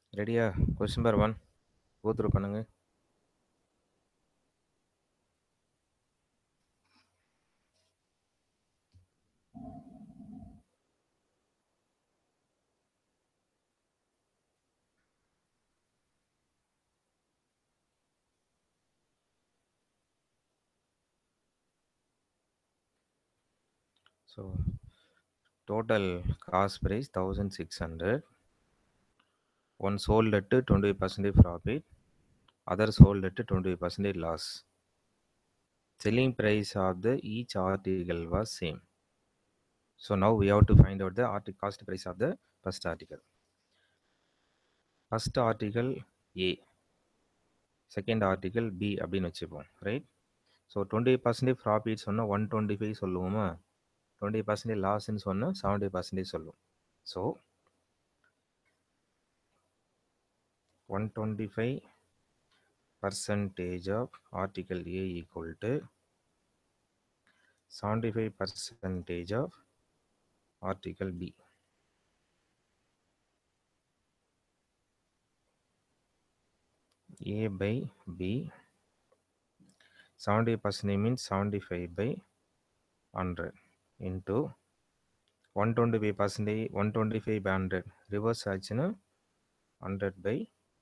ரெடியா question number one go through பண்ணுங்க So total cost price 1600. One sold at 20% profit, other sold at 20% loss. Selling price of the each article was same. So now we have to find out the article cost price of the first article. First article A, second article B அப்படின்னு வச்சுப்போம் right so twenty percentage profit சொன்னால் one twenty five சொல்லுவோமா twenty percentage லாஸ்ன்னு சொன்னால் seventy percentage சொல்லுவோம் so one twenty five percentage of article A equal to 75 percentage of article B. A by B 70 percent means 75 by 100 into 125 percentage 125 by 100 reverse ஆச்சுன்னா 100 by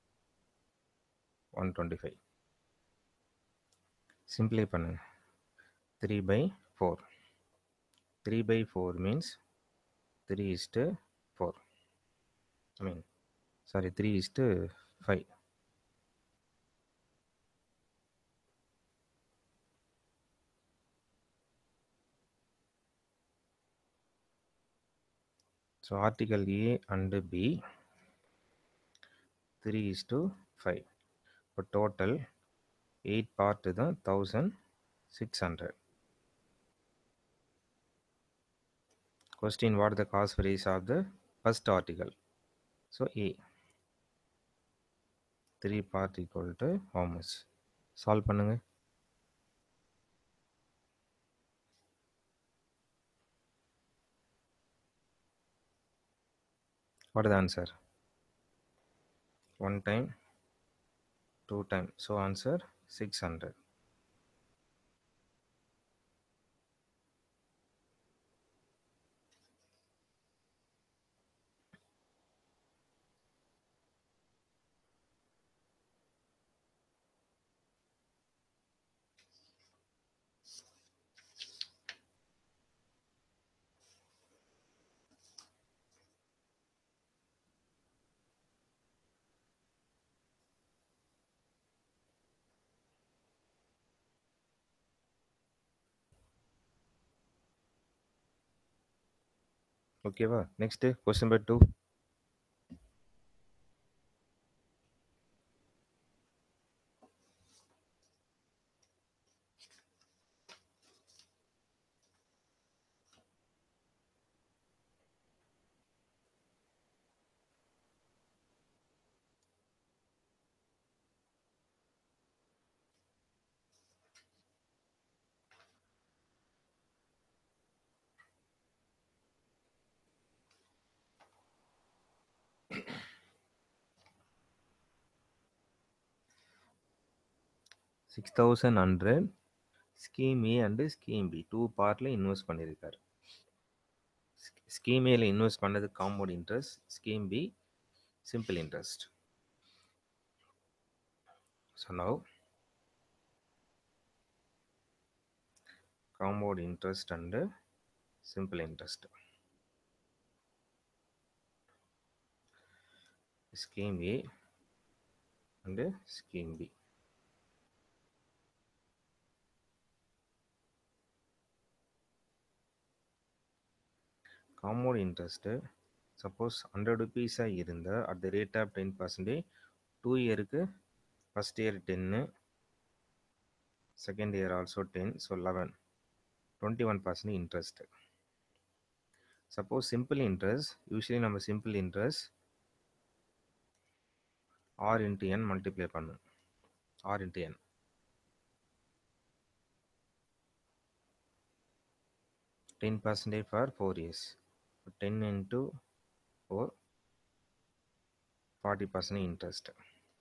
125 simplify பண்ணுங்க three by four three by four means three is to four I mean sorry three is to five so article A and B three is to five இப்போ total eight part தான் thousand six hundred question what the cost price of the first article so A three part equal to ஹோமஸ் solve பண்ணுங்க what the answer one time two time so answer six hundred ஓகேவா next question number two six thousand hundred scheme A and scheme B two பார்ட்டில் invest பண்ணியிருக்காரு scheme ஏல invest பண்ணது compound interest scheme B simple interest so now compound interest and simple interest scheme A and scheme B compound interest suppose hundred ருபீஸாக இருந்தால் at the rate of ten percentage two இயருக்கு first year டென்னு second year also ten so eleven twenty one percent interest suppose simple interest usually நம்ம simple interest R into என் multiply பண்ணும் R into N ten percentage for four years ten into four forty percent interest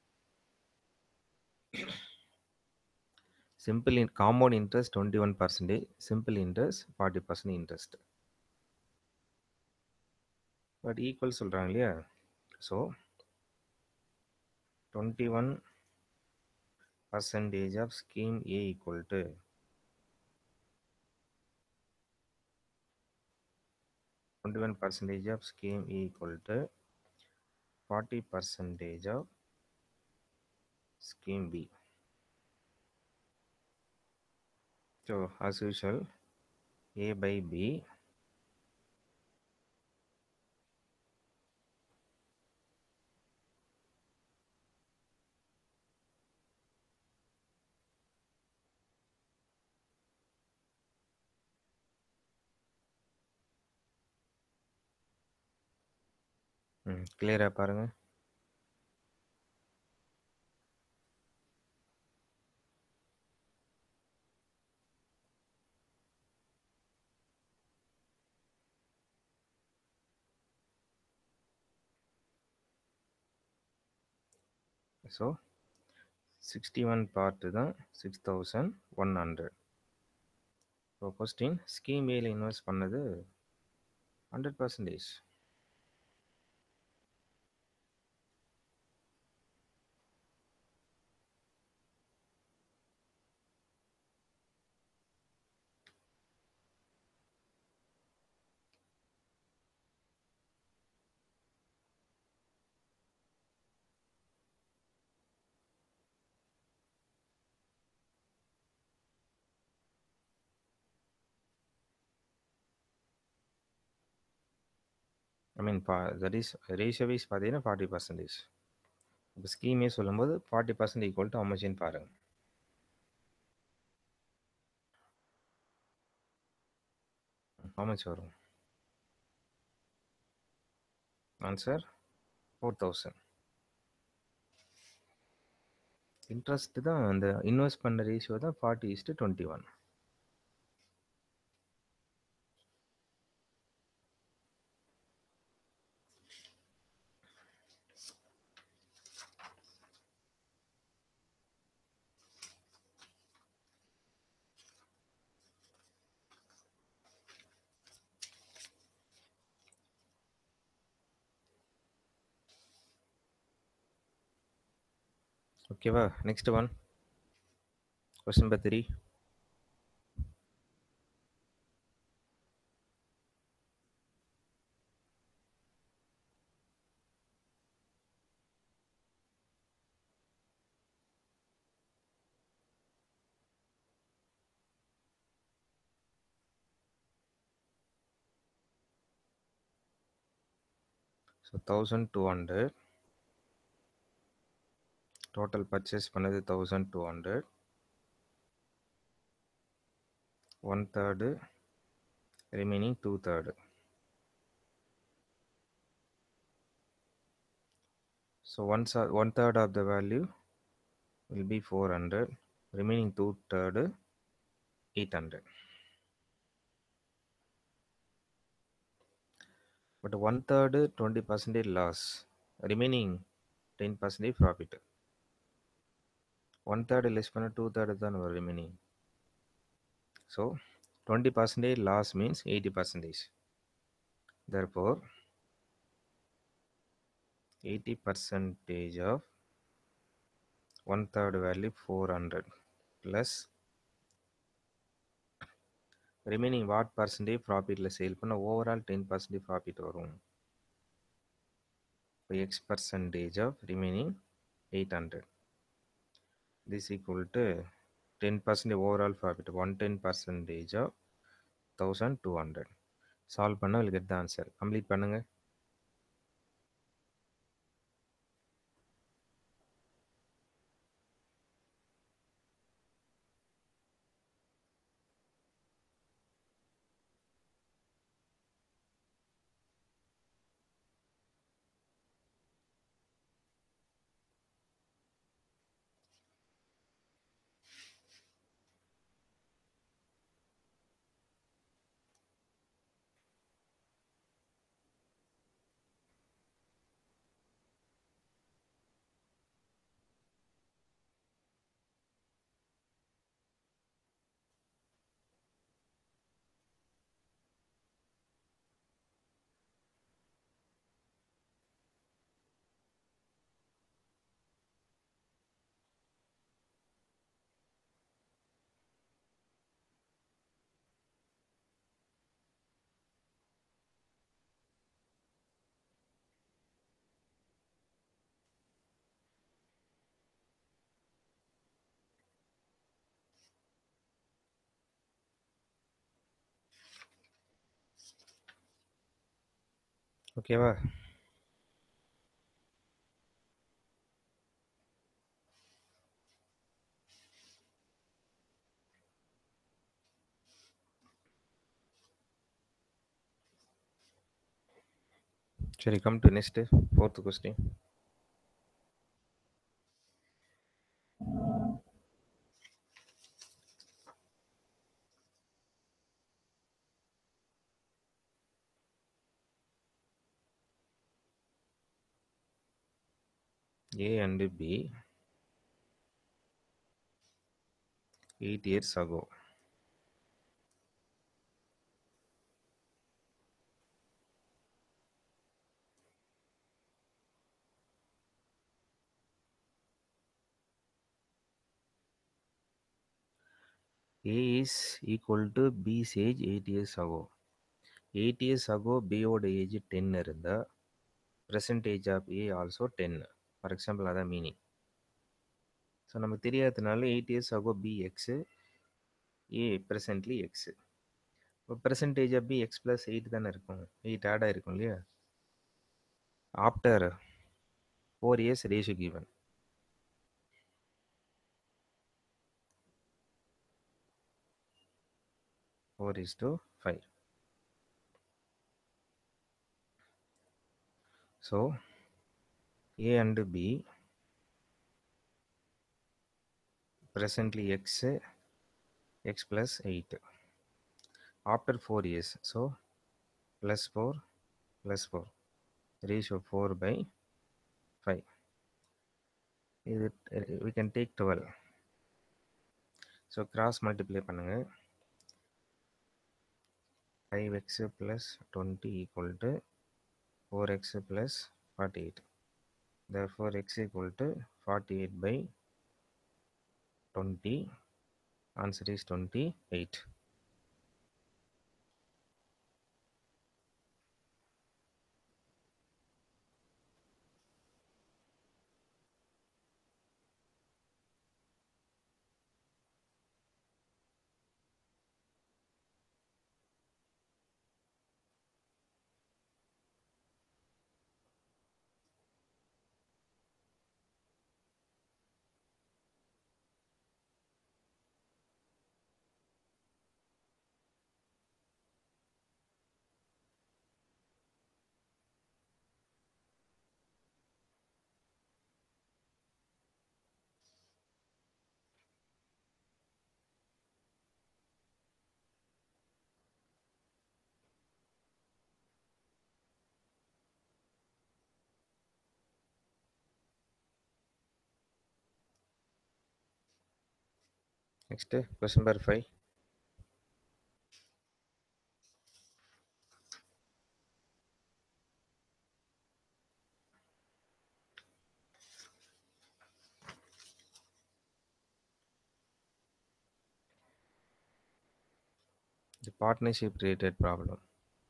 simple in compound interest twenty one percentage simple interest forty percent interest but equal சொல்கிறாங்க இல்லையா so twenty one percentage of scheme A equal to twenty-one percentage of scheme A equal to forty percentage of scheme B. So as usual, A by B ம் கிளியராக பாருங்கள் so sixty one part தான் six thousand one hundred இப்போ question scheme ஏல invest பண்ணது hundred percentage I mean பா that is ratio wise பார்த்தீங்கன்னா forty percentage இப்போ ஸ்கீமே சொல்லும்போது ஃபார்ட்டி பர்சன்ட் ஈக்குவல் டு அமௌச்சின்னு பாருங்கள் மச் வரும் ஆன்சர் ஃபோர் தௌசண்ட் இன்ட்ரெஸ்ட் தான் அந்த இன்வெஸ்ட் பண்ண ரேஷியோ தான் ஃபார்ட்டி இஸ்ட்டு டுவெண்ட்டி ஒன் ஓகேவா next one question number three so thousand two hundred total purchase பண்ணது thousand two hundred one third remaining two third So one, sa- one third of the value will be 400, remaining two third 800. But one third 20 percentage loss, remaining 10 percentage profit. One third less than two third than remaining. So 20 percentage loss means 80 percentage. Therefore, 80 percentage of one third value 400 plus remaining what percentage profit ல sale பண்ண overall 10 percentage profit வரும் இப்போ x percentage of remaining 800 this equal to 10 percentage overall profit 110 percentage of 1200 solve பண்ண will get the answer complete பண்ணுங்க ஓகேவா சரி come to next fourth question A and B 8 years ago. A is equal to B's age 8 years ago. 8 years ago B ஓட age ten இருந்தா percentage of A also ten for example அதான் meaning so நமக்கு தெரியாததுனால eight years ago B X A presently X இப்போ percentage of B X plus eight தானே இருக்கும் eight add ஆயிருக்கும் இல்லையா after four years ratio given four is to five so A and B presently x x plus 8 after 4 years so plus 4 plus 4 ratio 4 by 5 இது we can take 12 so cross multiply பண்ணுங்க 5x plus 20 equal to 4x plus 48 therefore x equal to 48 by 20 answer is 28 next question number 5 the partnership related problem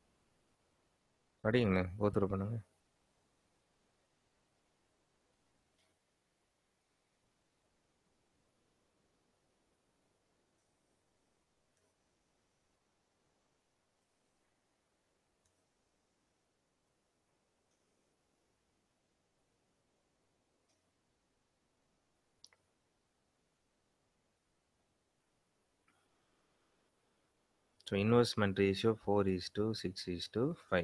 படிங்க கோத்துரு பண்ணுங்க So investment ratio 4 is to 6 is to 5.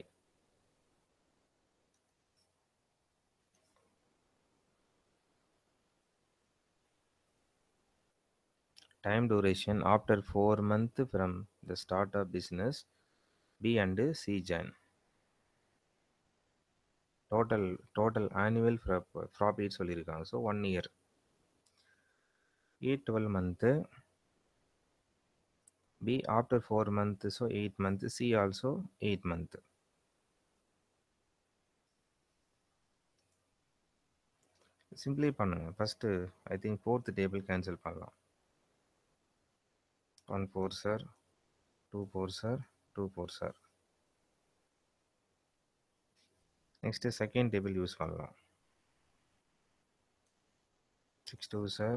Time duration after 4 month from the start of business B and C join. Total total annual pro- profit சொல்லியிருக்காங்க so one year A twelve month B after 4 month so 8 month C also 8 month simplify பண்ணுங்க first I think fourth table cancel பண்ணலாம் one four sir two four sir two four sir next second table use பண்ணலாம் six two sir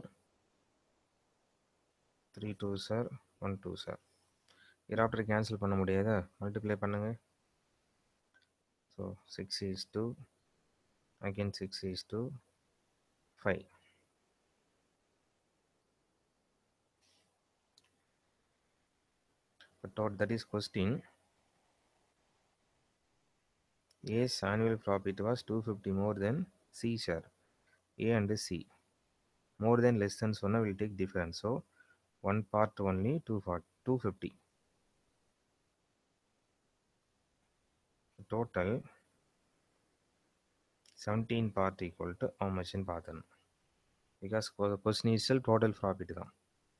three two sir one two sir இராப்டர் cancel பண்ண முடியாதா multiply பண்ணுங்க So 6 is to again 6 is to 5. But tot- that is question. A's annual profit was 250 more than C share. A and C. More than less than சொன்னா will take difference. So one part only 250. Total 17 part equal to how much in பார்த்தணும் because question இஸ்ஸல் total profit தான்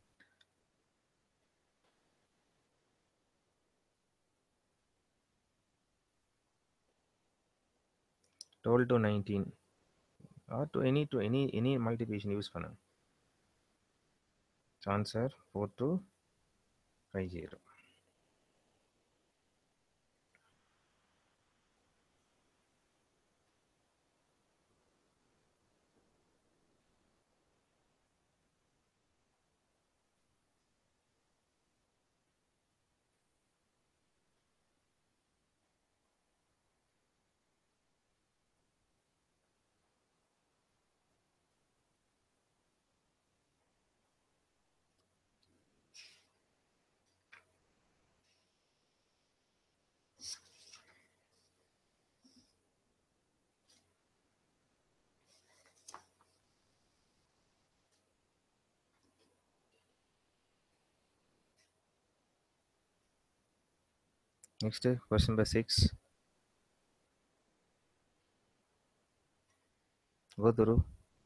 twelve to nineteen or to any to any any multiplication use பண்ணு answer four to five zero Next, question number six. Go through.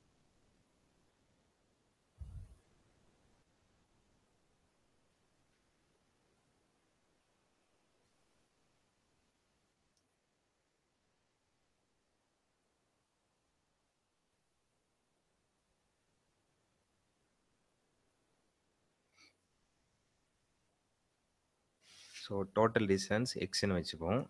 So total distance எக்ஸ்ன்னு வச்சுப்போம்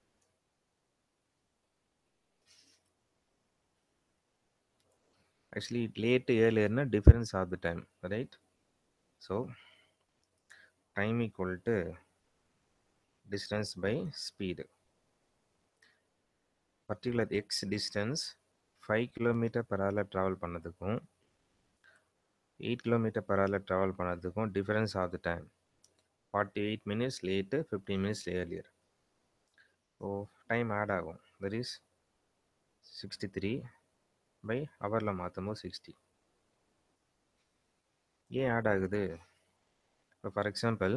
actually late ஏர்லியர்னா difference of the time right so time equal to distance by speed particular X distance five kilometer per ஹவரில் travel பண்ணதுக்கும் eight kilometer per ஹவரில் travel பண்ணதுக்கும் difference of the time forty eight minutes late fifteen minutes earlier so time add ஆகும் that is sixty three by ஹவரில் மாற்றும் போது sixty ஏன் add ஆகுது இப்போ for example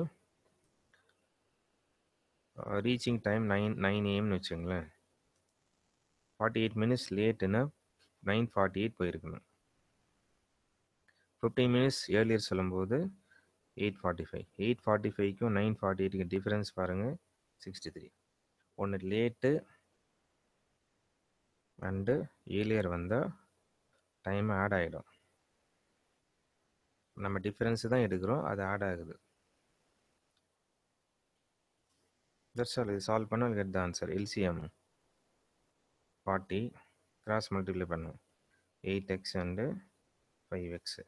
reaching time nine nine ஏஎம்னு வச்சுங்களேன் ஃபார்ட்டி எயிட் மினிட்ஸ் லேட்டுன்னா நைன் ஃபார்ட்டி எயிட் போயிருக்கணும் ஃபிஃப்டீன் மினிட்ஸ் ஏர்லியர் சொல்லும்போது eight forty five eight forty ஃபைவ்க்கும் நைன் ஃபார்ட்டி எயிட்டுக்கு டிஃப்ரென்ஸ் பாருங்கள் சிக்ஸ்டி த்ரீ ஒன்று லேட்டு அண்டு ஏர்லியர் வந்தால் டைம் ஆட் ஆகிடும் நம்ம டிஃப்ரென்ஸு தான் எடுக்கிறோம் அது ஆட் ஆகுது தட்ஸ் ஆல் இது சால்வ் பண்ணால் get the answer LCM forty cross multiply பண்ணும் eight x and five x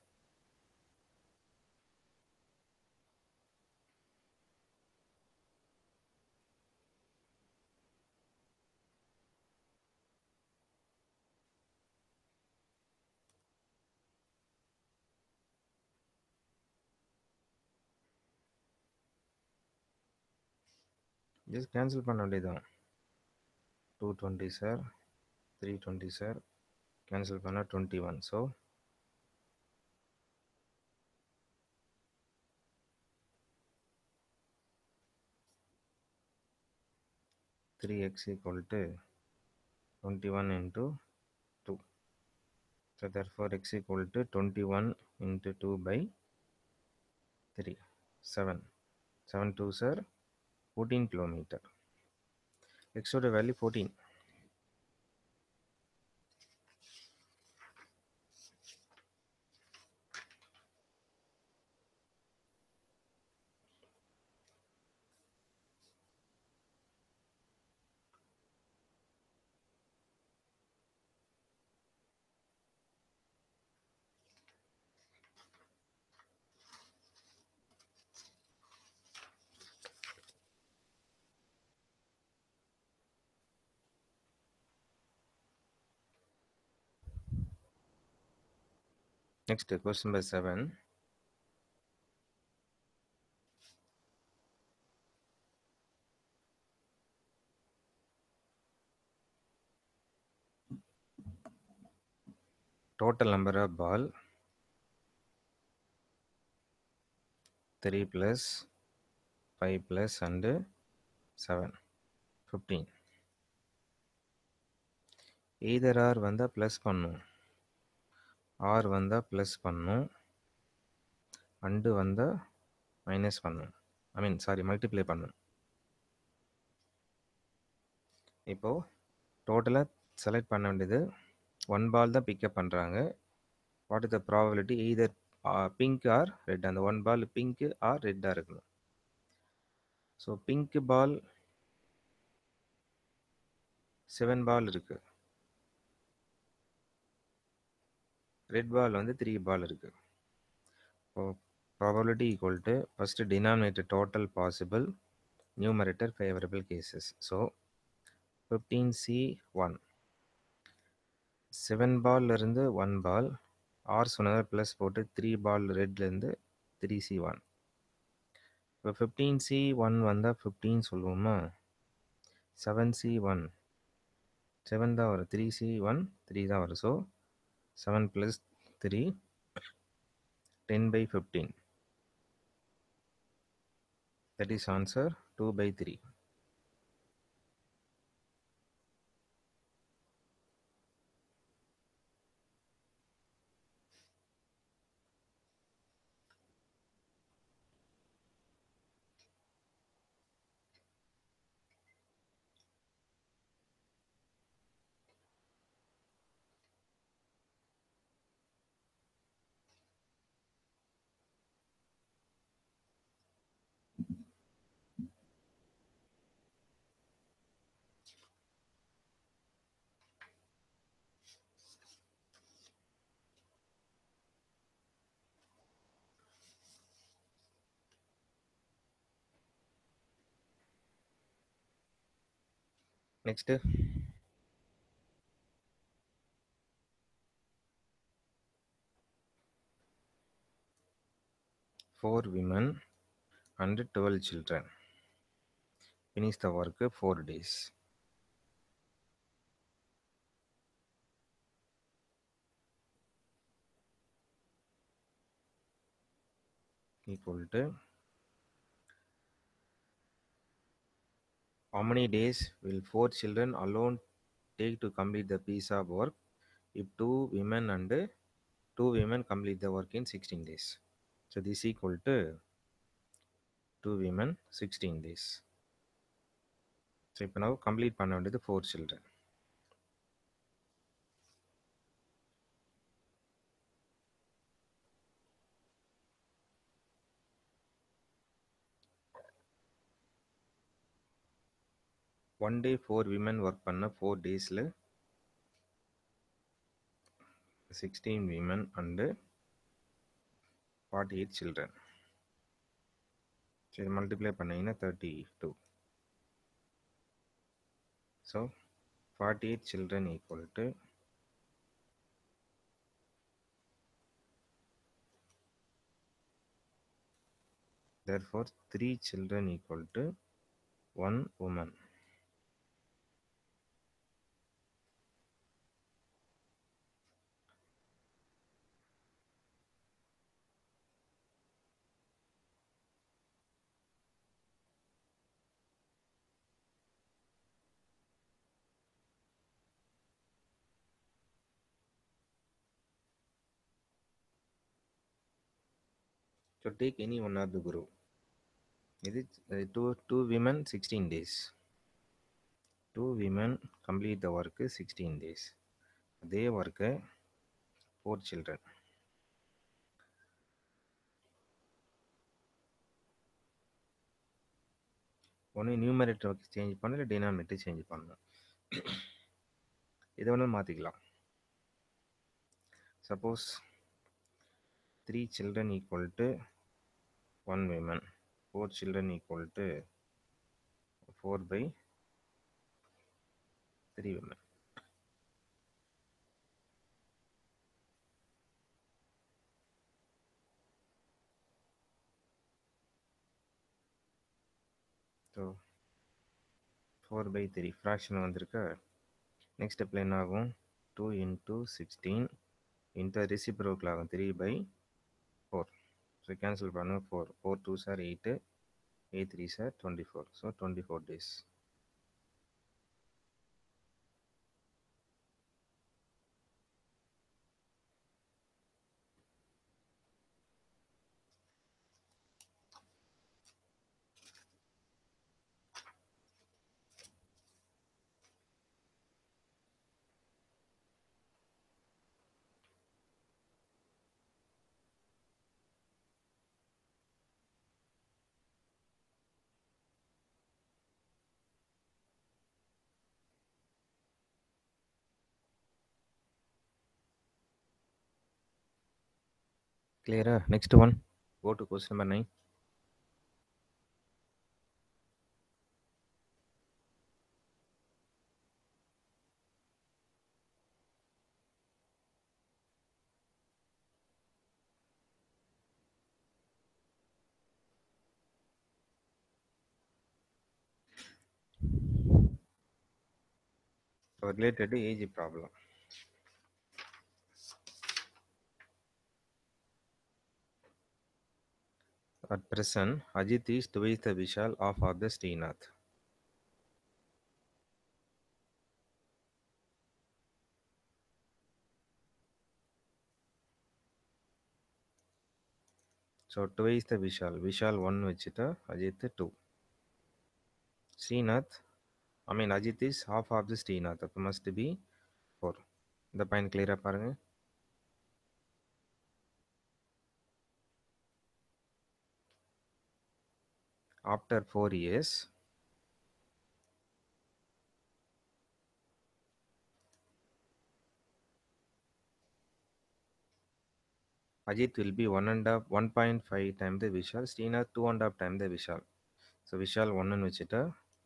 just cancel பண்ண வேண்டியதான் two twenty sir three twenty sir cancel பண்ணால் twenty one so three x equal to twenty one into two so there four x equal to twenty one into two by three seven seven two sir fourteen kilometre எக்ஸோட value fourteen Next, question number 7. Total number of ball 3 plus 5 plus and 7 15 either or வந்தால் plus பண்ணும் or வந்தால் plus பண்ணும் and வந்தால் minus பண்ணும் I mean sorry multiply பண்ணும் இப்போது டோட்டலாக செலக்ட் பண்ண வேண்டியது ஒன் பால் தான் பிக்கப் பண்ணுறாங்க what is the probability either pink or red அந்த ஒன் பால் பிங்க்கு ஆர் ரெட்டாக இருக்கணும் so pink ball seven ball இருக்குது ரெட் பால் வந்து த்ரீ பால் இருக்குது இப்போ probability equal to first denominator total possible numerator favourable cases so fifteen C one seven பால்லேருந்து one ball or சொன்னதை plus போட்டு three ball ரெட்லேருந்து த்ரீ சி ஒன் இப்போ fifteen C one வந்தால் fifteen சொல்லுவோமா செவன் சி ஒன் செவன் தான் வரும் three C one three தான் வரும் so seven plus three ten by fifteen that is answer two by three next four women and 12 children finish the work four days equal to how many days will four children alone take to complete the piece of work if two women and two women complete the work in 16 days so this equal to two women 16 days so இப்போ நம்ம complete பண்ண வேண்டியது four children one day four women work பண்ண four டேஸில் sixteen women and forty eight children சரி multiply பண்ணிங்கன்னா thirty two so forty eight children equal to therefore 3 children equal to 1 woman So take any one of the group. It is uh, two two women 16 days. Two women complete the work 16 days. They work four children. ஒன்று numerator change பண்ண இல்லை denominator change பண்ணணும் இதை வேணாலும் மாற்றிக்கலாம் suppose three children equal to one women four children equal to four by three women so four by three fraction வந்திருக்க next ஸ்டெப்பில் என்ன ஆகும் டூ இன்ட்டு சிக்ஸ்டீன் இன்ட்டு ரெசிப்ரோக்கில் ஆகும் three by four so cancel பண்ணு four four two sir eight eight three sir twenty four so twenty four days Clear? Next one. Go to question number 9. So related to age problem. At present, Ajit is twice the Vishal of of the Srinath. So twice the Vishal. Vishal 1 வச்சுட்டா Ajit 2. Srinath, I mean Ajit is half of the Srinath. அப்போ must be 4. இந்த point கிளியராக பாருங்க after 4 years Ajit will be one and half, 1.5 time the Vishal. Srinath two and half time the Vishal. So Vishal one and வச்சுட்டா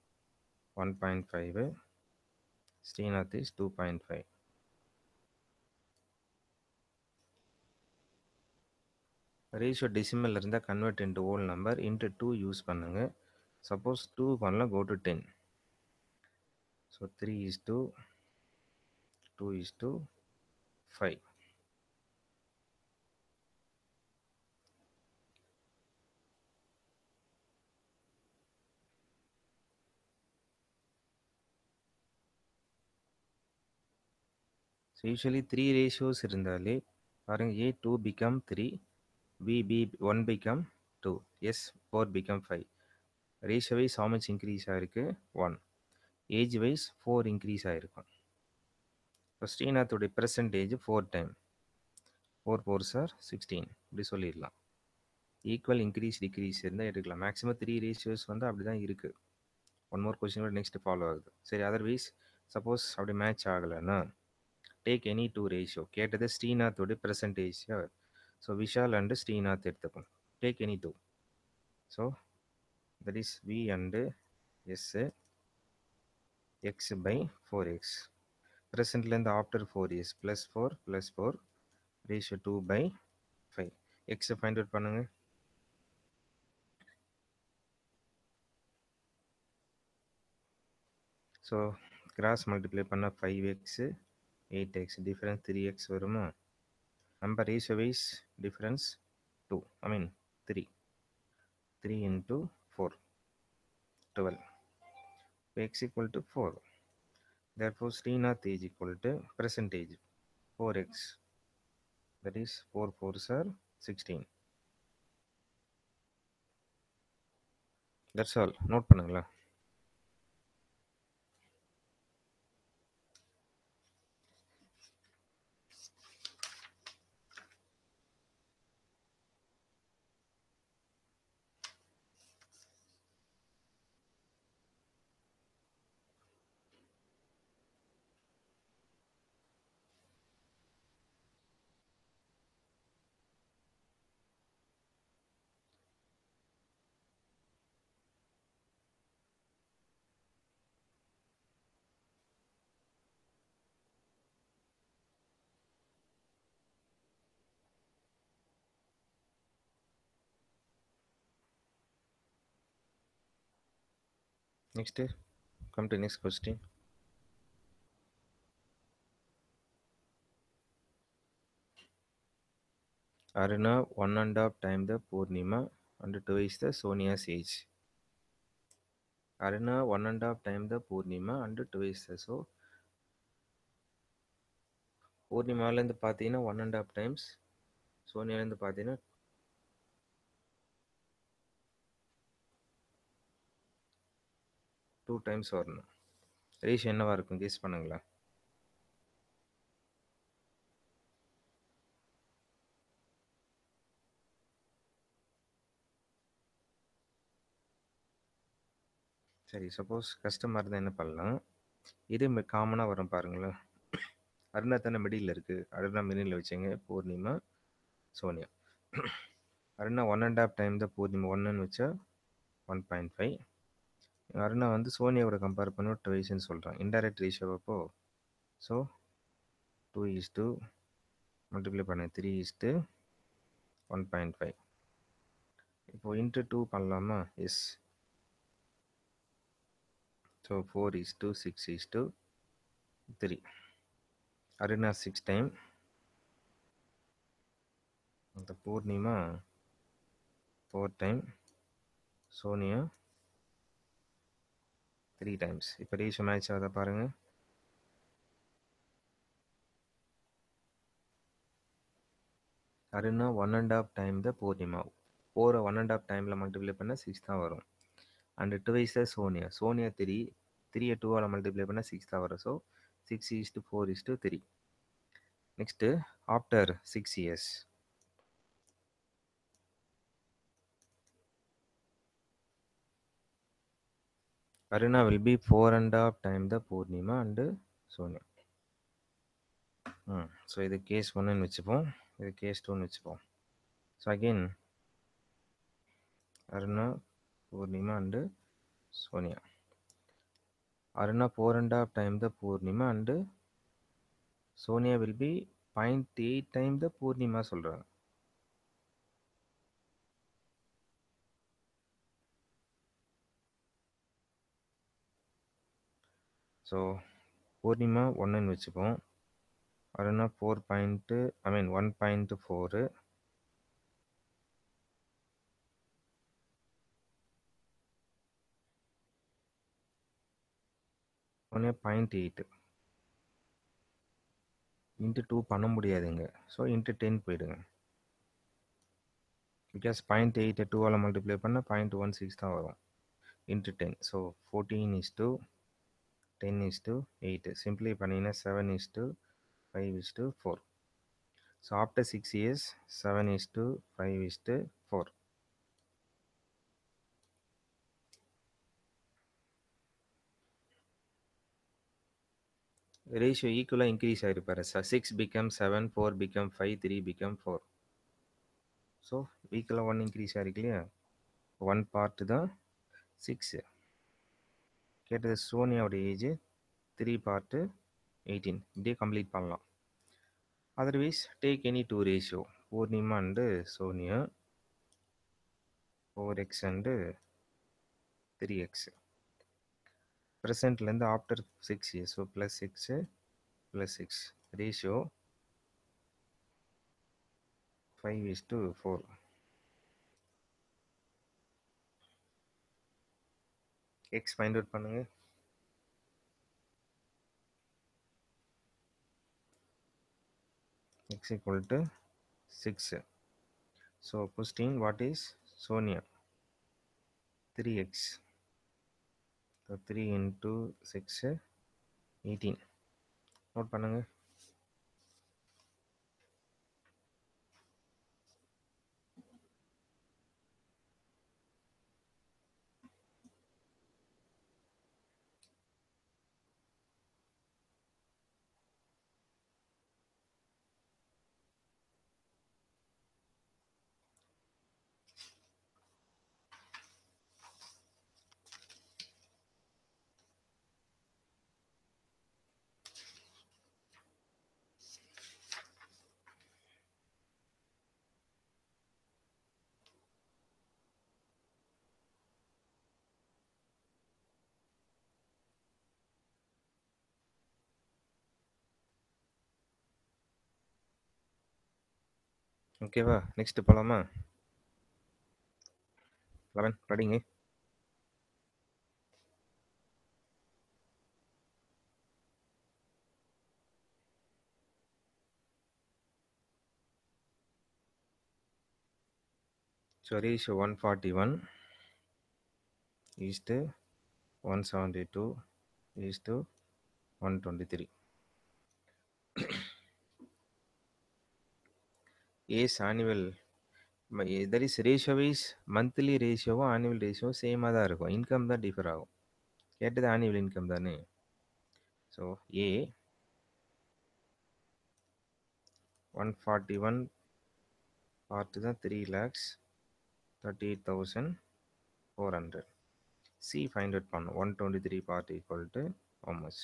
1.5 Srinath is 2.5. Ratio decimal இருந்தால் convert into whole number into two use பண்ணுங்க suppose two பண்ணலாம் go to ten so three is to two is to five so usually three ratios இருந்தாலே பாருங்க A two become three B B one become two S four become five ratio wise how much increase ஆகிருக்கு one age wise four increase ஆகிருக்கும் இப்போ ஸ்ரீநாத்தோடைய percentage four time four four sir sixteen இப்படி சொல்லிடலாம் equal increase degrees இருந்தால் எடுக்கலாம் maximum three ratios வந்து அப்படி தான் இருக்குது ஒன் மோர் கொஸ்டின் கூட நெக்ஸ்ட் ஃபாலோ ஆகுது சரி அதர்வைஸ் சப்போஸ் அப்படி மேட்ச் ஆகலைன்னா டேக் எனி டூ ரேஷியோ கேட்டது ஸ்ரீநாத்தோட percentage so Vishal and Srinath எடுத்துப்போம் take any two so that is V and S x by four x ப்ரெசண்ட்லேருந்து after four years plus four plus four ratio two by five எக்ஸை find out பண்ணுங்கள் so cross multiply பண்ணால் five x eight x difference three x வருமா number ratio wise difference two I mean three three into four twelve x equal to four therefore Srinath is equal to percentage 4x that is 4 4s are 16 that's all note பண்ணுங்களா Next, come to next question. Aruna one and a half time the Purnima and twice the Sonia's age. Aruna one and a half time the Purnima and twice the so பூர்ணிமாலேருந்து பார்த்தீங்கன்னா one and half times சோனியாலேருந்து பார்த்தீங்கன்னா two times வரணும் ratio என்னவா இருக்கும் guess பண்ணுங்களேன் சரி suppose கஷ்டமாக இருந்தால் என்ன பண்ணலாம் இது காமனாக வரும் பாருங்களேன் அருணா தானே மிடில் இருக்குது அருணா மிடில் வச்சுங்க Purnima Sonia Aruna one and half time தான் பூர்ணிமா ஒன்றுன்னு வச்சா ஒன் பாயிண்ட் ஃபைவ் அருணா வந்து சோனியாவோட கம்பேர் பண்ணி டூ வயசுன்னு சொல்கிறான் இன்டைரக்ட் ரேஷியோ அப்போ so two is to multiply பண்ண three is to one point five இப்போ இன்ட்டு டூ பண்ணலாமா yes so four is to six is to three Aruna six time அந்த Purnima four time Sonia three times இப்போ ratio match ஆகுதா பாருங்கள் Aruna one and half time the Purnima ஃபோரை one and half டைமில் multiply பண்ணால் six தான் வரும் and two wise Sonia Sonia three த்ரீயை டூவால் மல்டிப்ளை பண்ணால் சிக்ஸ் தான் வரும் so six is to four is to three next after six years Aruna will be four and a half time the Purnima and Sonia. ம் so இது case ஒன்றுன்னு வச்சுப்போம் இது கேஸ் டூன்னு வச்சுப்போம் so again Aruna Purnima and Sonia Aruna four and half time the Purnima and Sonia will be point eight time the Purnima சொல்கிறாங்க so Purnima ஒன்றுன்னு வச்சுப்போம் Aruna four point I mean one point four ஒன்று பாயிண்ட் எயிட்டு இன்ட்டு டூ பண்ண முடியாதுங்க ஸோ இன்ட்டு டென் போயிடுங்க because point எயிட்டை டூவால் multiply பண்ணால் பாயிண்ட் ஒன் சிக்ஸ் தான் வரும் into ten so fourteen is to ten is to eight simply பண்ணிங்கன்னா seven is to five is to four so after six years seven is to five is to four ratio ஈக்குவலாக increase ஆகிருப்பாரு six become seven four become five three become four so ஈக்குவலாக one increase ஆகிருக்கு இல்லையா one part தான் six கேட்டது சோனியாவோட age three part eighteen இப்படியே complete பண்ணலாம் otherwise take any two ratio Purnima and Sonia four x and three x ப்ரெசண்ட்லேருந்து after six years so plus six plus six ratio five is to four x find out பண்ணுங்கள் x equal to 6 so question what is sonia 3x so 3 into 6 18 note பண்ணுங்க ஓகேவா next போலாமா eleven படிங்க So ratio 141 is to 172 is to 123. Is annual that is ratio is monthly ratio annual ratio சேமாக தான் இருக்கும் income தான் differ ஆகும் கேட்டது ஆனுவல் இன்கம் தானே so A one forty one part தான் three lakhs thirty eight thousand four hundred C find out பண்ணும் one twenty three part equal to much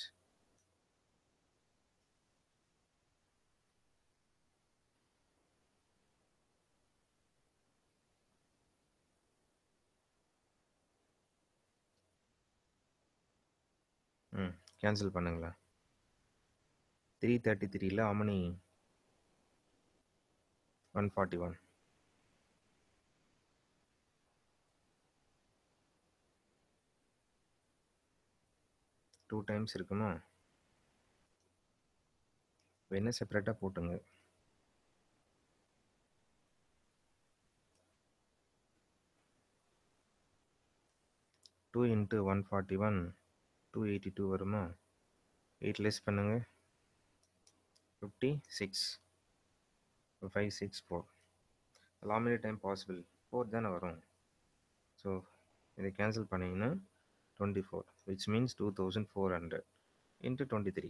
ம் கேன்சல் பண்ணுங்களேன் த்ரீ தேர்ட்டி த்ரீல அமனி one forty one two times இருக்குமா என்ன செப்பரேட்டாக போட்டுங்க two into one forty one two eighty two வருமா எயிட் லெஸ் பண்ணுங்க fifty six five six four லாமினி டைம் பாசிபிள் ஃபோர் தானே வரும் ஸோ இதை கேன்சல் பண்ணிங்கன்னா twenty four which means two thousand four hundred into twenty three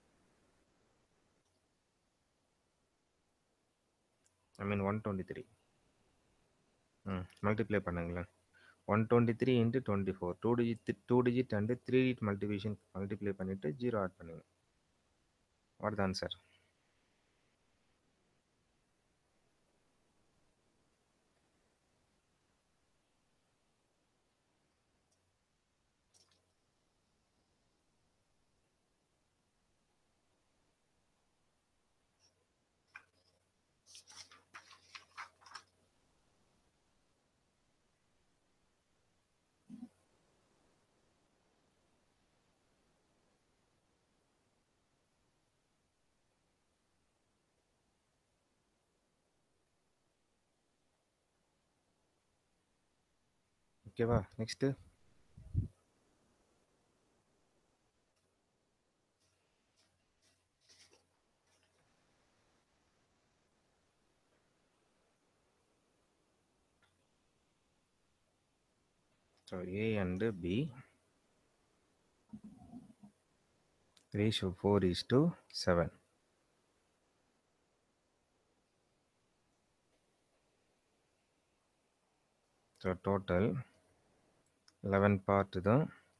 I mean one twenty three ம் multiply பண்ணுங்களேன் one twenty three into twenty four two digit two digit and three digit multiplication multiply பண்ணிவிட்டு zero add பண்ணுங்க what தான் sir ஓகேவா next So A and B ratio 4 is to 7. So total 11 part தான்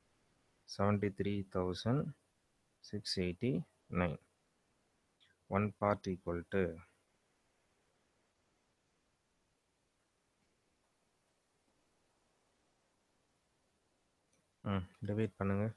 73,689. One part equal to ம் divide பண்ணுங்க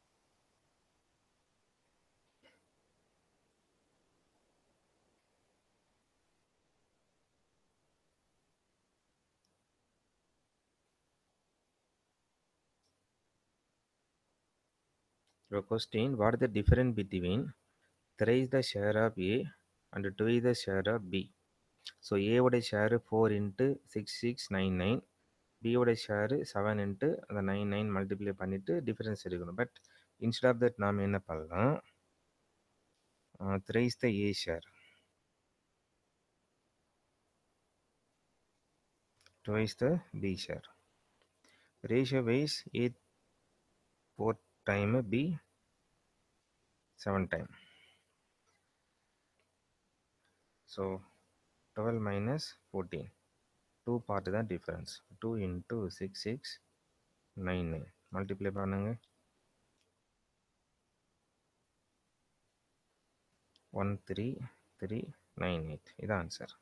Your question what is the difference between thrice the share of A and twice the share of B? ஸோ ஏவோட share four into six six nine nine பியோட share seven into அந்த nine nine multiply பண்ணிவிட்டு difference எடுக்கணும் but instead of that நாம் என்ன பண்ணலாம் thrice the A share twice the B share ratio wise A four time B seven time so twelve minus fourteen two part தான் difference two into six six nine nine multiply பண்ணுங்க one three three nine eight இதான் answer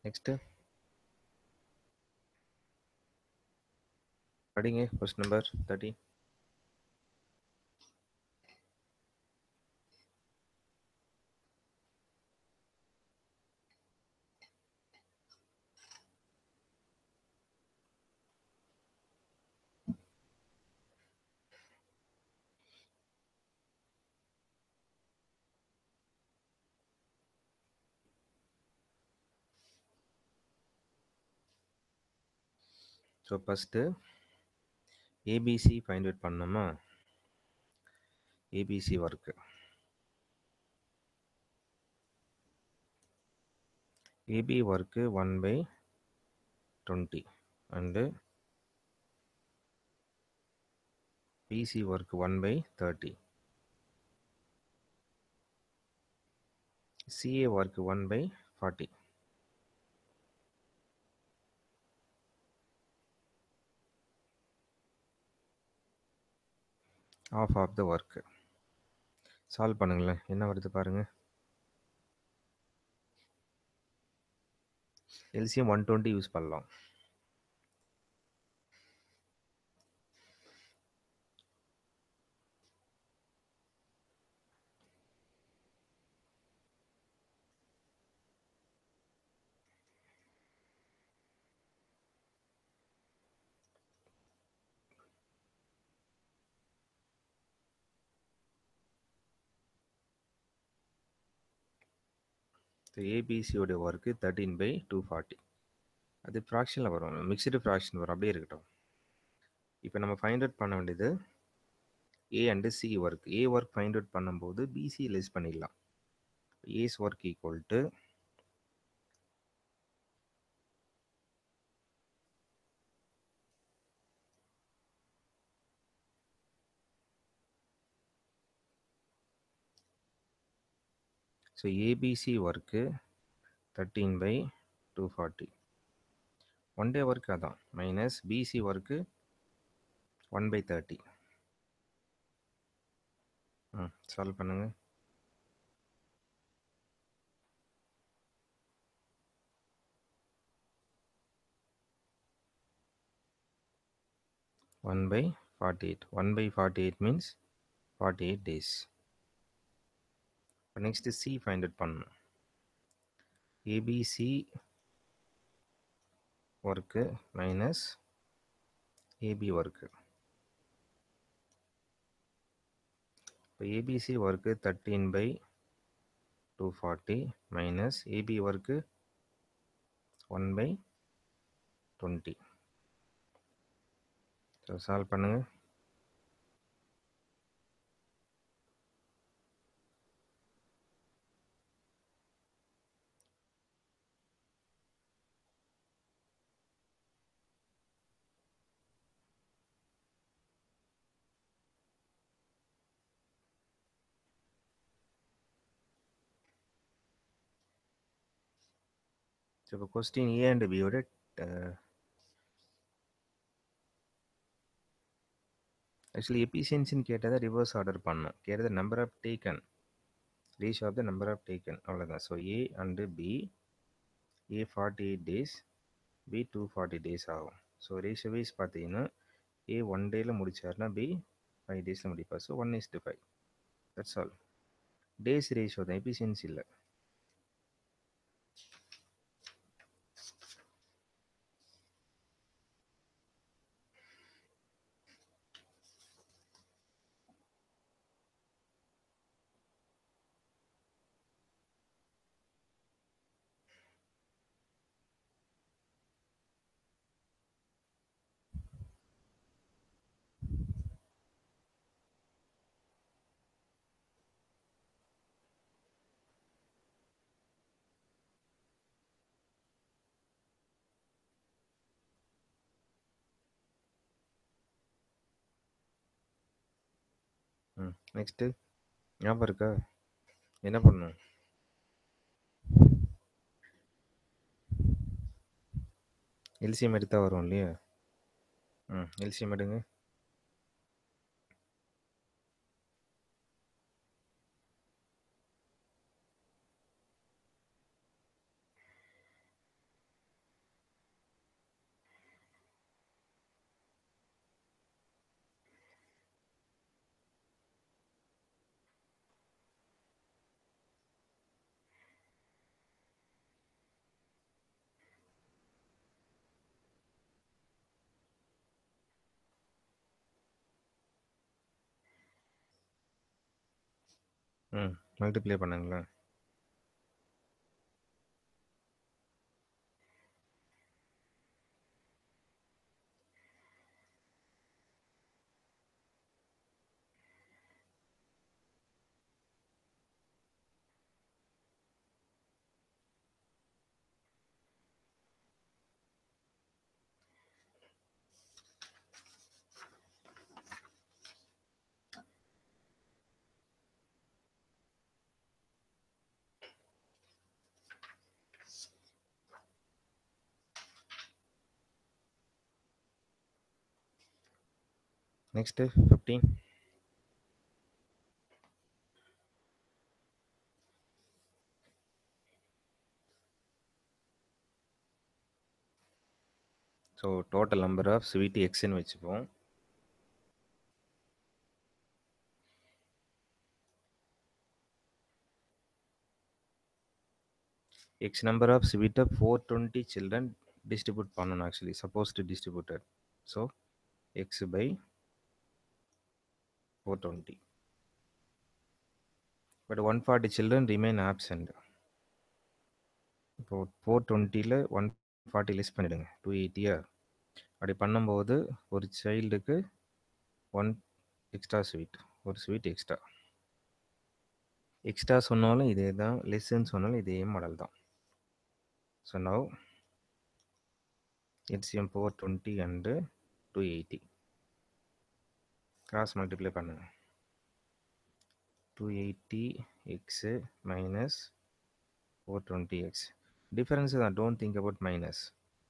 next படிங்க question number thirty so first ABC find out பண்ணோமா ABC work AB work one by twenty and BC work one by thirty CA work one by forty half of the work solve பண்ணுங்களேன் என்ன வருது பாருங்க LCM one twenty use பண்ணலாம் ஏபிசியோடைய work thirteen by two forty அது ஃப்ராக்ஷனில் வரும் mixed fraction வரும் அப்படியே இருக்கட்டும் இப்போ நம்ம ஃபைண்ட் அவுட் பண்ண வேண்டியது A and C work A work find out பண்ணும்போது பிசி லெஸ் பண்ணிடலாம் A's work equal to so ABC work thirteen by two forty one day work அதான் minus BC work one by thirty ம் solve பண்ணுங்கள் one by forty eight one by forty eight means forty eight days இப்போ next C find out பண்ணணும் ABC work minus AB work இப்போ ABC work thirteen by two forty minus AB work one by twenty so solve பண்ணுங்கள் so இப்போ question A and பியோட actually எபிசியன்சின்னு கேட்டதை reverse order பண்ணோம் கேட்டது number of taken ratio of the number of taken அவ்வளோதான் so A and B A forty eight days B two forty days ஆகும் so ratio wise பார்த்தீங்கன்னா A one டேயில் முடிச்சாருன்னா பி ஃபைவ் டேஸில் முடிப்பார் so one is to five that's all days ratio தான் efficiency இல்லை ம் நெக்ஸ்ட்டு ஞாபகம் இருக்கா என்ன பண்ணும் எல்சிஎம் எடுத்தால் வரும் இல்லையா ம் எல்சிஎம் எடுங்க ம் மல்டிப்ளை பண்ணுங்களேன் next fifteen so total number of sweet எக்ஸ்ன்னு வச்சுப்போம் எக்ஸ் நம்பர் ஆஃப் ஸ்வீட்டை ஃபோர் டுவெண்ட்டி சில்ட்ரன் டிஸ்ட்ரிபியூட் பண்ணணும் actually suppose to distributed so x by four twenty but one forty children remain absent இப்போது four டுவெண்ட்டியில் one forty less பண்ணிவிடுங்க two எயிட்டியா அப்படி பண்ணும்போது ஒரு சைல்டுக்கு ஒன் எக்ஸ்ட்ரா ஸ்வீட் ஒரு ஸ்வீட் எக்ஸ்ட்ரா எக்ஸ்ட்ரா சொன்னாலும் இதே தான் லெஸ்ஸுன்னு சொன்னாலும் இதே மாடல் தான் so now LCM four twenty and two eighty cross multiply பண்ணுங்க two eighty x minus four twenty x difference தான் டோன்ட் திங்க் அபவுட் மைனஸ்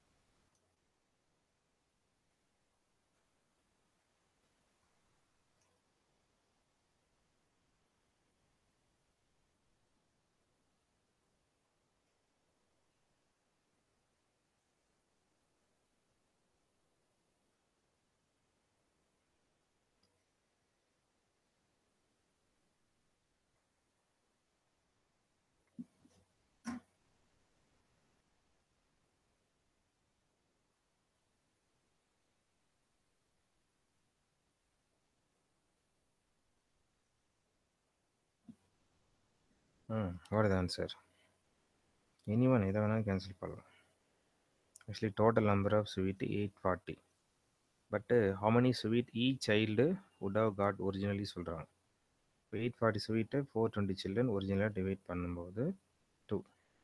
ம் வாட் ஆன்சர் எனி ஒன் எதை வேணாலும் கேன்சல் பண்ணலாம் actually total number of sweet eight forty but how many sweet each child would have got originally சொல்கிறாங்க இப்போ eight forty ஸ்வீட்டை four twenty children ஒரிஜினலாக divide பண்ணும்போது two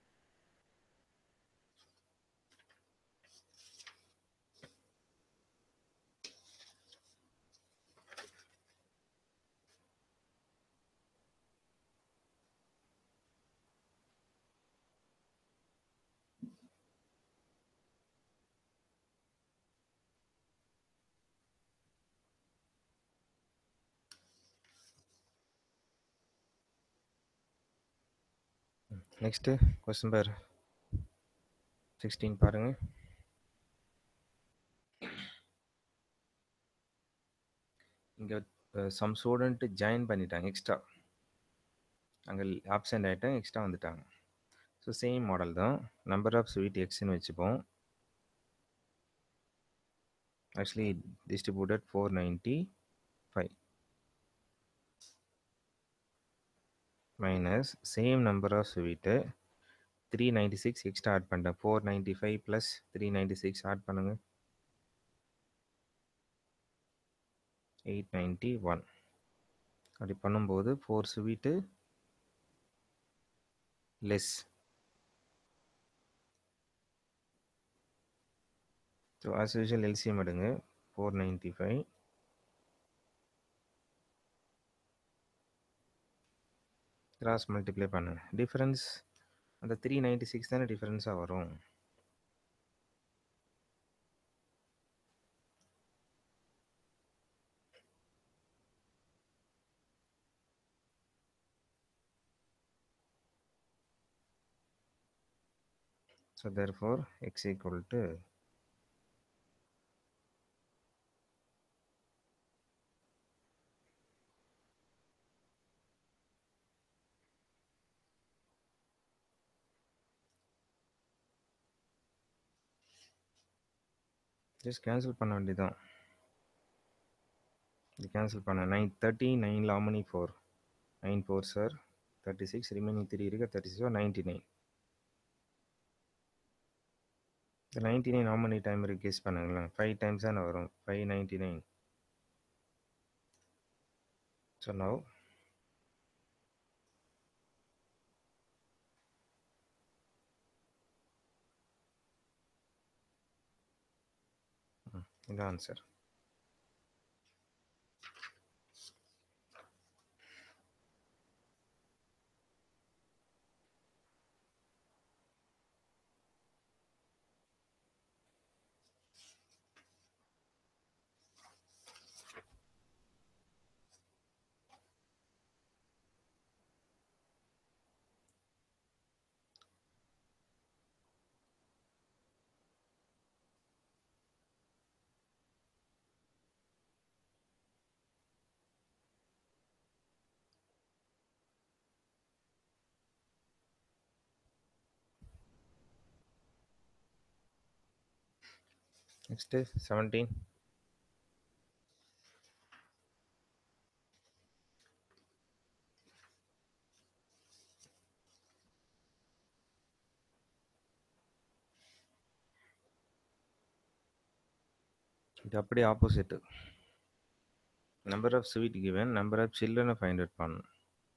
next question பேர் sixteen பாருங்கள் இங்கே சம் ஸ்டூடெண்ட்டு ஜாயின் பண்ணிட்டாங்க எக்ஸ்ட்ரா அங்கே ஆப்சண்ட் ஆகிட்டாங்க எக்ஸ்ட்ரா வந்துட்டாங்க ஸோ சேம் மாடல் தான் நம்பர் ஆஃப் ஸ்வீட் எக்ஸ்ன்னு வச்சுப்போம் actually distributed four ninety five minus same number of sweet three ninety six extra add பண்ணிட்டேன் four ninety five plus three ninety six add பண்ணுங்கள் eight ninety one அப்படி பண்ணும்போது four sweet less so as usual LCM எடுங்க four ninety five cross multiply பண்ணுங்க difference அந்த three ninety six தானே டிஃப்ரென்ஸாக வரும் So therefore x equal to just cancel பண்ண வேண்டியதான் இது கேன்சல் பண்ண நைன் தேர்ட்டி நைனில் how many four nine four are thirty six remaining three இருக்கு தேர்ட்டி சிக்ஸ் நைன்டி நைன் இந்த ninety nine how many time இருக்கு கெஸ் பண்ணுங்களேன் ஃபைவ் டைம்ஸ் தானே வரும் five ninety nine so now இந்த ஆன்சர் நெக்ஸ்ட்டு செவன்டீன் இது அப்படியே opposite number of sweet given number of சில்ட்ரனை ஃபைண்ட் அவுட் பண்ணணும்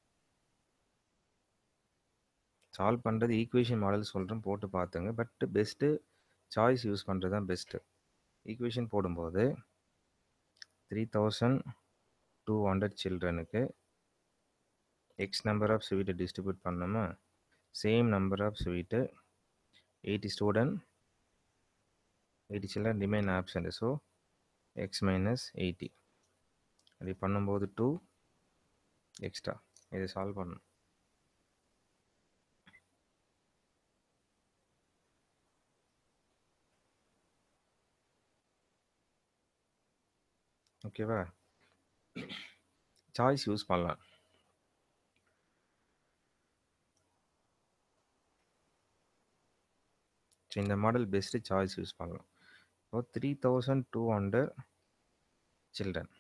சால்வ் பண்ணுறது ஈக்குவேஷன் மாடல் சொல்கிறேன் போட்டு பார்த்துங்க பட் பெஸ்ட்டு சாய்ஸ் யூஸ் பண்ணுறது தான் பெஸ்ட்டு ஈக்குவேஷன் போடும்போது த்ரீ தௌசண்ட் டூ ஹண்ட்ரட் சில்ட்ரனுக்கு எக்ஸ் நம்பர் ஆஃப் ஸ்வீட்டை டிஸ்ட்ரிபியூட் பண்ணோமா same number of sweet eighty student eighty children remain absent so x minus eighty அப்படி பண்ணும்போது டூ எக்ஸ்ட்ரா இதை சால்வ் பண்ணணும் ஓகேவா சாய்ஸ் யூஸ் பண்ணலாம் ஸோ இந்த மாடல் பெஸ்ட்டு சாய்ஸ் யூஸ் பண்ணலாம் இப்போ three thousand two hundred children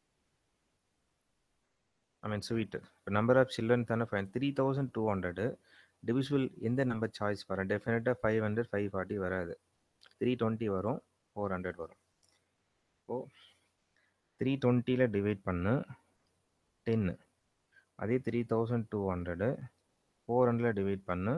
I mean sweet இப்போ நம்பர் ஆஃப் சில்ட்ரன் தானே fine three thousand two hundred divisible எந்த நம்பர் சாய்ஸ் வரும் டெஃபினட்டாக ஃபைவ் ஹண்ட்ரட் ஃபைவ் ஃபார்ட்டி வராது த்ரீ டுவெண்ட்டி வரும் ஃபோர் ஹண்ட்ரட் வரும் ஓ த்ரீ டுவெண்ட்டியில் டிவைட் பண்ணு டென்னு அதே three thousand two hundred four ஹண்ட்ரடில் டிவைட் பண்ணு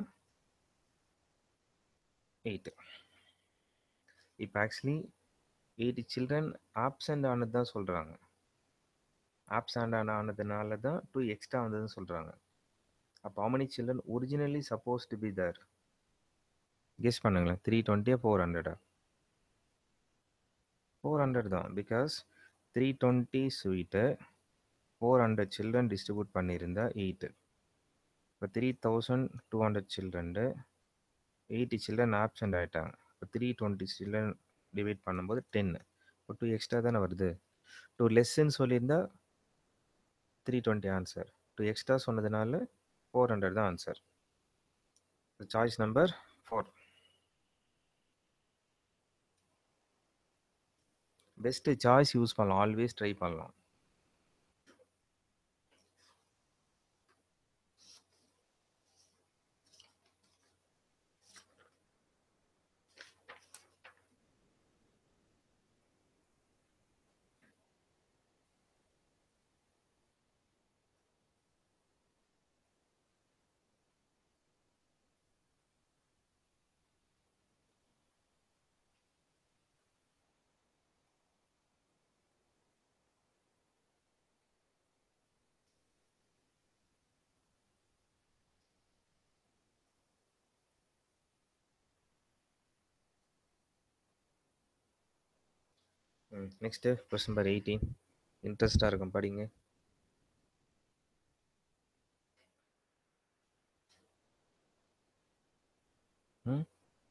எயிட்டு இப்போ ஆக்சுவலி எயிட்டி சில்ட்ரன் ஆப்சண்ட் ஆனது தான் சொல்கிறாங்க ஆப்சண்ட் ஆனதுனால தான் டூ எக்ஸ்ட்ரா வந்ததுன்னு சொல்கிறாங்க அப்போ how many children originally suppose to be there guess பண்ணுங்களேன் த்ரீ டுவெண்ட்டியா ஃபோர் ஹண்ட்ரடா ஃபோர் ஹண்ட்ரட் தான் because three twenty sweet four hundred children distribute பண்ணியிருந்தா எயிட்டு இப்போ த்ரீ தௌசண்ட் டூ ஹண்ட்ரட் சில்ட்ரன்டு எயிட்டி சில்ட்ரன் ஆப்சண்ட் ஆகிட்டாங்க இப்போ த்ரீ டுவெண்ட்டி சில்ட்ரன் டிவைட் பண்ணும்போது டென்னு இப்போ டூ எக்ஸ்ட்ரா தானே வருது டூ லெஸ்ன்னு சொல்லியிருந்தா three twenty answer two extra சொன்னதுனால ஃபோர் ஹண்ட்ரட் தான் answer choice number four best choice use பண்ணலாம் ஆல்வேஸ் ட்ரை பண்ணலாம் ம் நெக்ஸ்ட்டு கொஸ்டின் நம்பர் எயிட்டீன் இன்ட்ரெஸ்டாக இருக்கும் படிங்க ம்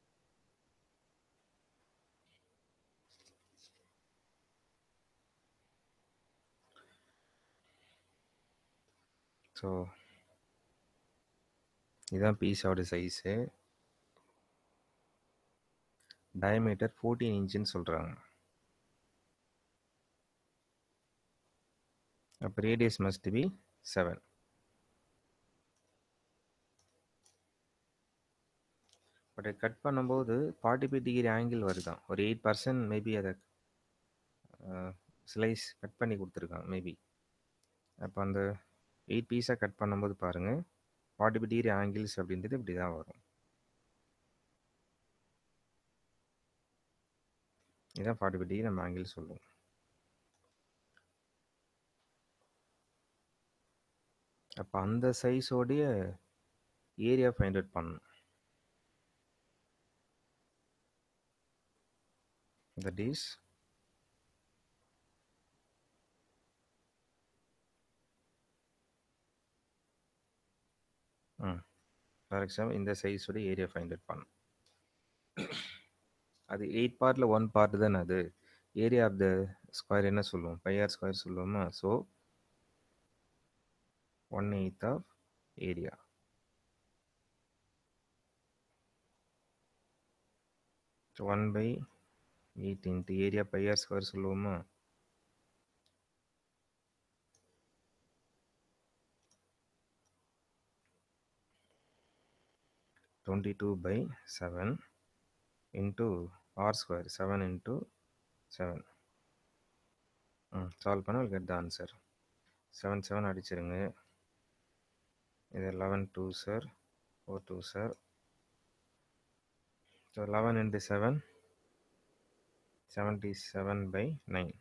ஸோ இதுதான் பீஸோட சைஸு டயமீட்டர் ஃபோர்டீன் இன்ச்சுன்னு சொல்கிறாங்க அப்போ radius must be seven but cut பண்ணும்போது ஃபார்ட்டி ஃபைவ் டிகிரி ஆங்கிள் வருதான் ஒரு எயிட் பர்சன்ட் மேபி அதை ஸ்லைஸ் கட் பண்ணி கொடுத்துருக்காங்க மேபி அப்போ அந்த எயிட் பீஸாக கட் பண்ணும்போது பாருங்கள் ஃபார்ட்டி ஃபைவ் டிகிரி ஆங்கிள்ஸ் அப்படின்றது இப்படி தான் வரும் இதான் ஃபார்ட்டி ஃபைவ் டிகிரி நம்ம ஆங்கிள் சொல்லுவோம் அப்போ அந்த சைஸோடைய ஏரியா ஃபைண்ட் அவுட் பண்ணணும் தட் இஸ் ம் ஃபார் எக்ஸாம்பிள் இந்த சைஸோட ஏரியா ஃபைண்ட் அவுட் பண்ணணும் அது எயிட் பார்ட்டில் ஒன் பார்ட் தானே அது ஏரியா ஆஃப் த ஸ்கொயர் என்ன சொல்லுவோம் பையார் ஸ்கொயர் சொல்லுவோமா so one eighth of area one by eight into area pi r square சொல்லுவோமா twenty two by seven into r square seven into seven ம் solve பண்ணால் get the answer seven seven அடிச்சிருங்க இது eleven two are four two are so eleven into seven seventy seven by nine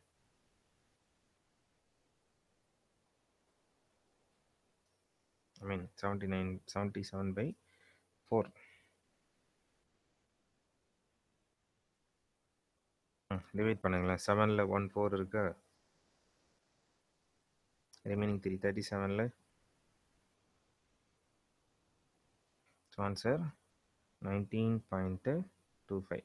I mean seventy nine seventy seven by four divide பண்ணுங்களேன் செவனில் one four இருக்கா remaining three thirty செவனில் answer nineteen point two five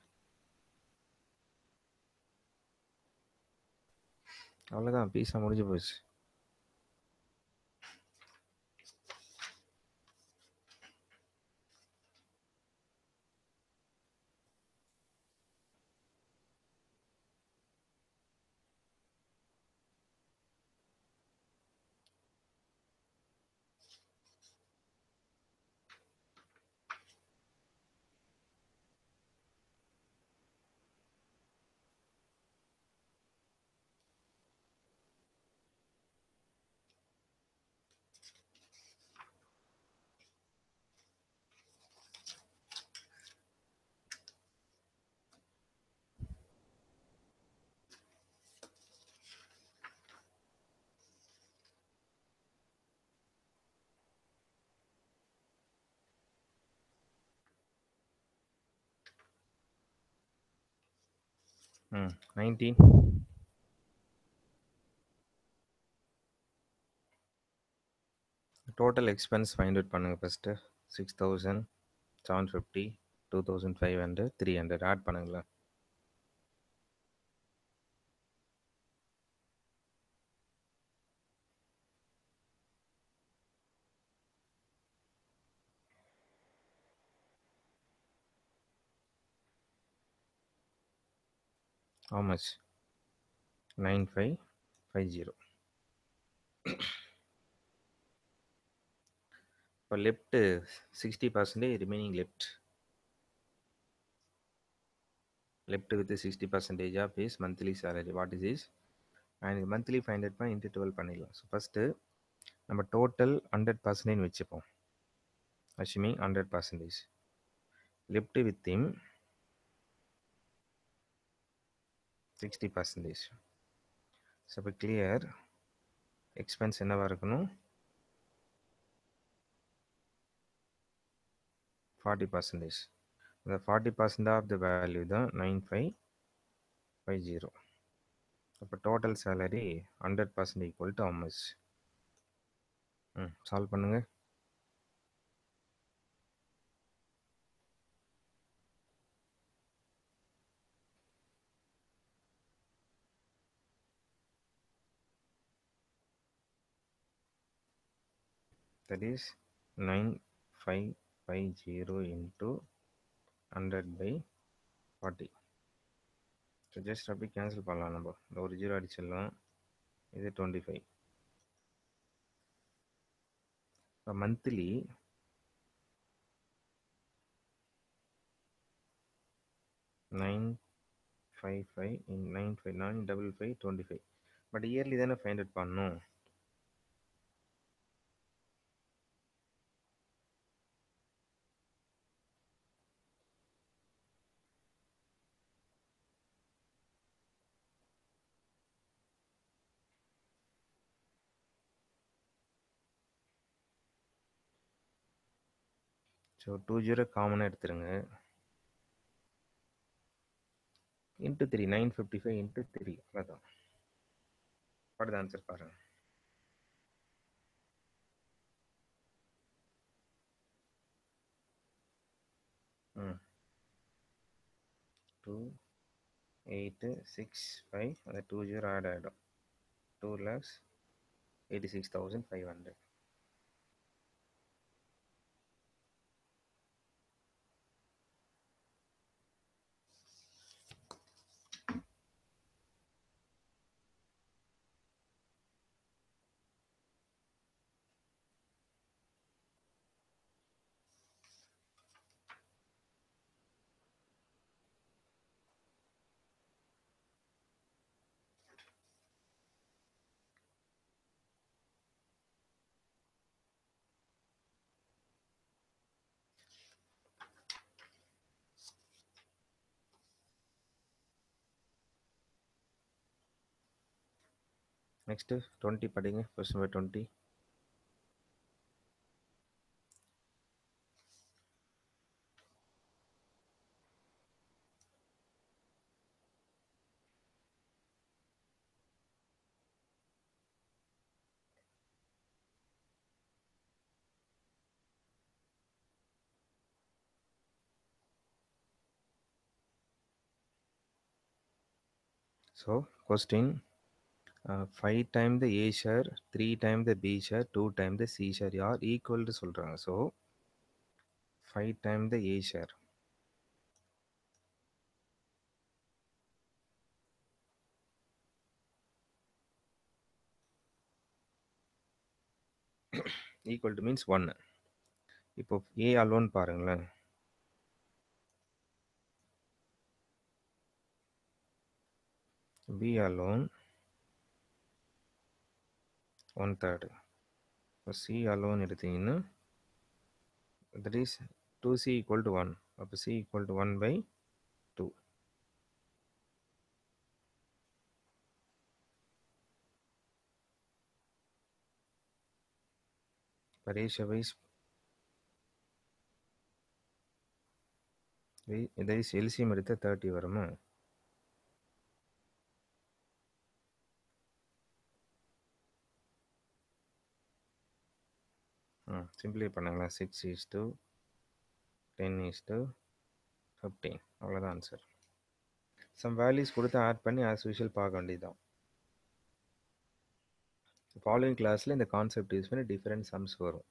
அவ்வளோதான் பீஸா முடிஞ்சு போச்சு ம் nineteen total expense find out பண்ணுங்கள் first six thousand seven fifty two thousand five hundred three hundred add பண்ணுங்களேன் how much 9550 இப்போ left sixty percentage remaining left left with sixty percentage of is monthly salary what is is and monthly five hundred பண்ணி into twelve பண்ணிடலாம் so first நம்ம total hundred percentage வச்சுப்போம் assuming hundred percentage left with um sixty percentage so இப்போ clear expense என்னவாக இருக்கணும் forty percentage இந்த forty percent of the value தான் nine five five zero அப்போ total salary hundred percent equal to அம்மஸ் ம் solve பண்ணுங்கள் that is 9550 into 100 by 40 so just அப்படி கேன்சல் பண்ணலாம் நம்ம இந்த ஒரு ஜீரோ அடிச்சிடலாம் இது டுவெண்ட்டி ஃபைவ் இப்போ monthly nine five five nine five nine double five twenty five but yearly தானே ஃபைண்ட் அவுட் பண்ணணும் ஸோ டூ ஜீரோ காமனாக எடுத்துருங்க into three nine fifty five into three அதான் வாட் ஆன்சர் பாருங்க ம் டூ எயிட்டு சிக்ஸ் ஃபைவ் அந்த two zero add ஆகிடும் two lakhs eighty six thousand five hundred next twenty படிங்க question number twenty so question five time the A share three time the B share two time the C share யார் ஈக்குவல்னு சொல்கிறாங்க so five time the A share equal to means ஒன்று இப்போ A alone பாருங்களேன் B alone one third இப்போ C alone எடுத்தீங்கன்னா that is two C equal to one அப்போ C equal to one by two ratio wise இதை LCM எடுத்தால் தேர்ட்டி வருமா ம் சிம்பிளி பண்ணுங்களேன் six is to ten is to fifteen அவ்வளோதான் ஆன்சர் சம் வேல்யூஸ் கொடுத்து ஆட் பண்ணி ஆஸ் யூஷுவல் பார்க்க வேண்டியதுதான் ஃபாலோயிங் கிளாஸில் இந்த கான்செப்ட் யூஸ் பண்ணி டிஃப்ரெண்ட் சம்ஸ் வரும்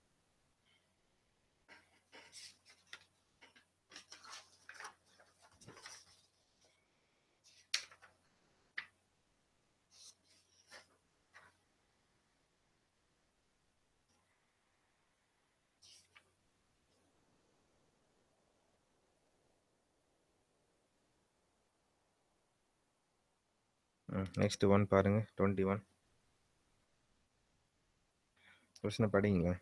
நெக்ஸ்ட் ஒன் பாருங்க டுவெண்ட்டி ஒன் கொஸ்டினை படிங்களேன்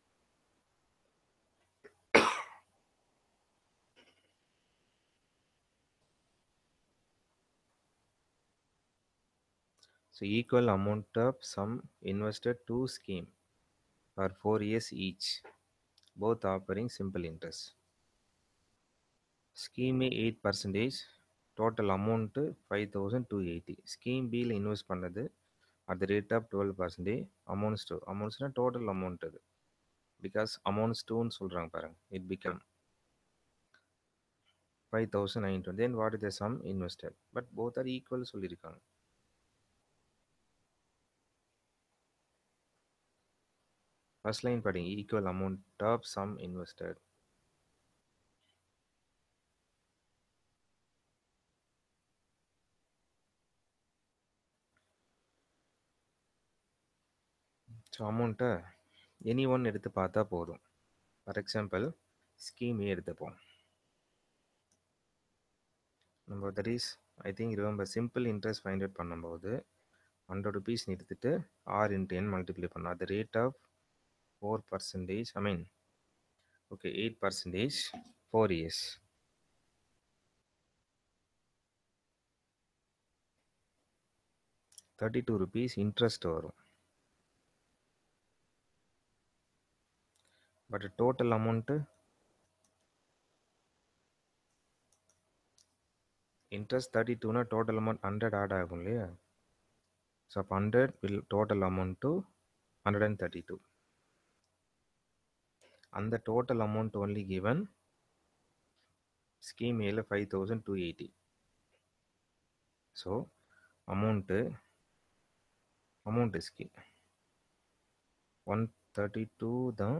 So equal amount of sum invested to scheme for four years each, both offering simple interest. Scheme A 8 percentage, total amount 5280. Scheme B ல invest பண்ணது at the rate of 12 percentage amounts to amountsனா total amount அது because amounts toன்னு சொல்றாங்க பாருங்க it become 5920 then what is the sum invested but both are equal சொல்லியிருக்காங்க first line படிங்க equal amount of sum invested so அமௌண்ட்டை any one எடுத்து பார்த்தா போதும் ஃபார் எக்ஸாம்பிள் ஸ்கீம் ஏ எடுத்துப்போம் நம்ம that is I think remember simple interest find out பண்ணும்போது hundred rupees எடுத்துட்டு ஆர் இன்ட்டு என் மல்டிப்ளை பண்ணோம் அது rate of four percentage I mean okay eight percentage four years thirty two rupees interest வரும் but total amount interest thirty டூனா total amount hundred add ஆகும் இல்லையா so அப்போ hundred will total amount to hundred and thirty two அந்த total amount only given scheme ஏல five thousand two eighty so amount amount scheme one thirty two தான்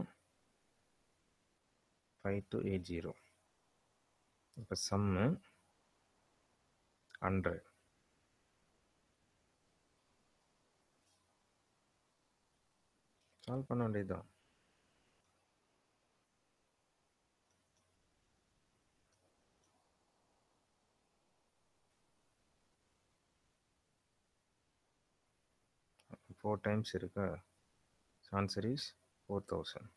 five two eight zero இப்போ sum hundred solve பண்ண வேண்டியதுதான் four times இருக்கா answer is four thousand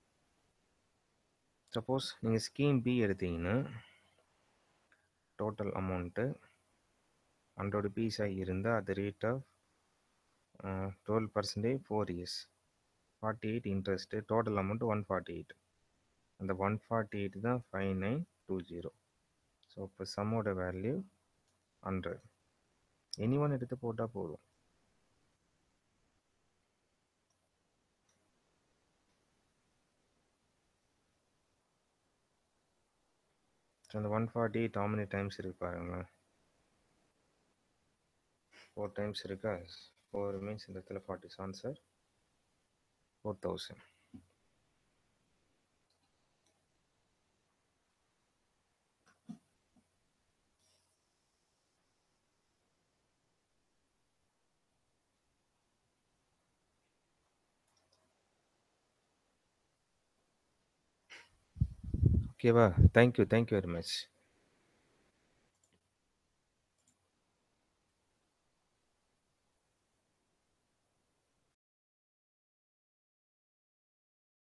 suppose நீங்கள் scheme B எடுத்தீங்கன்னா total amount hundred ருபீஸாக இருந்தால் அது rate of twelve percentage four years forty eight interest total amount one forty eight அந்த ஒன் ஃபார்ட்டி எயிட் தான் five nine two zero so இப்போ சம்மோட value hundred any one எடுத்து போட்டால் போதும் ஸோ அந்த one forty eight how many times இருக்கு பாருங்களேன் ஃபோர் டைம்ஸ் இருக்கா ஃபோர் மீன்ஸ் இந்த இடத்துல ஃபார்ட்டி ஆன்சர் ஃபோர் தௌசண்ட் ஓகேவா தேங்க்யூ தேங்க்யூ வெரி மச்